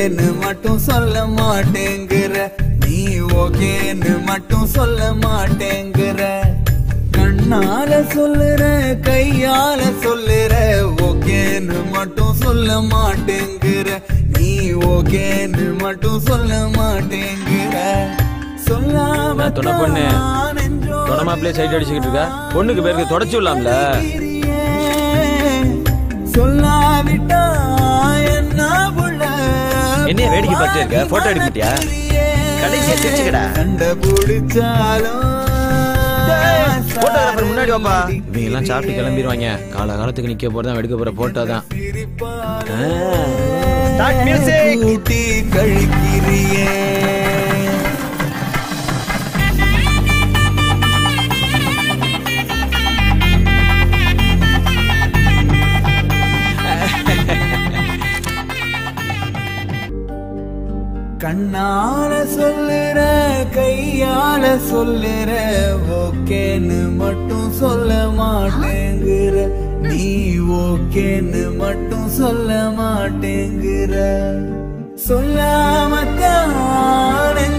ஓகேன்னு மட்டும் சொல்ல மாட்டேங்கிற நீ ஓகேன்னு மட்டும் சொல்ல மாட்டேங்கிற கண்ணால சொல்லுற கையால சொல்லுற ஓகேன்னு மட்டும் சொல்ல மாட்டேங்கிற நீ ஓகேன்னு மட்டும் சொல்ல மாட்டேங்கிற சொல்லாம நான் துணை பொண்ணு. தொட மாப்பிள்ளையே சைட் அடிச்சுக்கிட்டு இருக்கா பொண்ணுக்கு பேருக்கு தொடச்சு விடலாம்ல சொல்லாவிட்டா என்ன புள்ள என்னைய வேடிக்கை பார்த்துட்டே இருக்க? photo எடுத்துட்டியா? கடைசியா சிரிச்சுக்கடா. கண்ட புடிச்சாலும் போட்டோகிராஃபர் முன்னாடி வாப்பா இவங்க எல்லாம் சாப்பிட்டு கிளம்பிடுவாங்க கால காலத்துக்கு நிக்க போறதா எடுக்க போற போட்டோ தான் கூட்டி கழிக்கிறியே கண்ணால சொல்லுற கையால சொல்லுற ஓகேன்னு மட்டும் சொல்ல மாட்டேங்கிற நீ ஓகேன்னு மட்டும் சொல்ல மாட்டேங்கிற சொல்லாமத்தான்